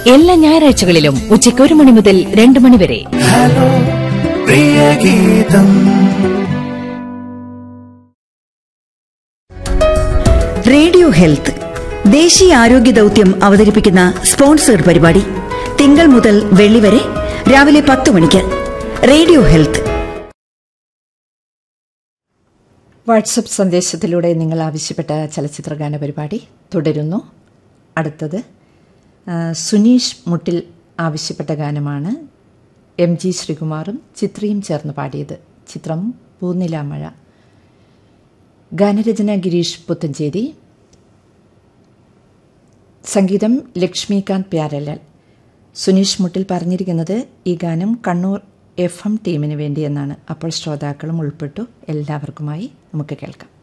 എല്ലാ ഞായറാഴ്ചകളിലും ഉച്ചയ്ക്ക് ഒരു മണി മുതൽ രണ്ട് മണി വരെ ഹലോ പ്രിയ ഗീതം റേഡിയോ ഹെൽത്ത് ദേശീയ ആരോഗ്യ ദൗത്യം അവതരിപ്പിക്കുന്ന സ്പോൺസേഡ് പരിപാടി തിങ്കൾ മുതൽ വെള്ളി വരെ രാവിലെ പത്ത് മണിക്ക് റേഡിയോ ഹെൽത്ത് വാട്സപ്പ് സന്ദേശത്തിലൂടെ നിങ്ങൾ ആവശ്യപ്പെട്ട ചലച്ചിത്രഗാന പരിപാടി തുടരുന്നു അടുത്തത് ആ, സുനീഷ് മുട്ടിൽ ആവശ്യപ്പെട്ട ഗാനമാണ് എം ജി ശ്രീകുമാറും ചിത്രയും ചേർന്ന് പാടിയത് ചിത്രം പൂനിലാമഴ ഗാനരചന ഗിരീഷ് പുത്തഞ്ചേരി സംഗീതം ലക്ഷ്മികാന്ത് പ്യാരലാൽ സുനീഷ് മുട്ടിൽ പറഞ്ഞിരിക്കുന്നത് ഈ ഗാനം കണ്ണൂർ എഫ് എം ടീമിന് വേണ്ടി എന്നാണ് അപ്പോൾ ശ്രോതാക്കളും ഉൾപ്പെട്ടു എല്ലാവർക്കുമായി നമുക്ക് കേൾക്കാം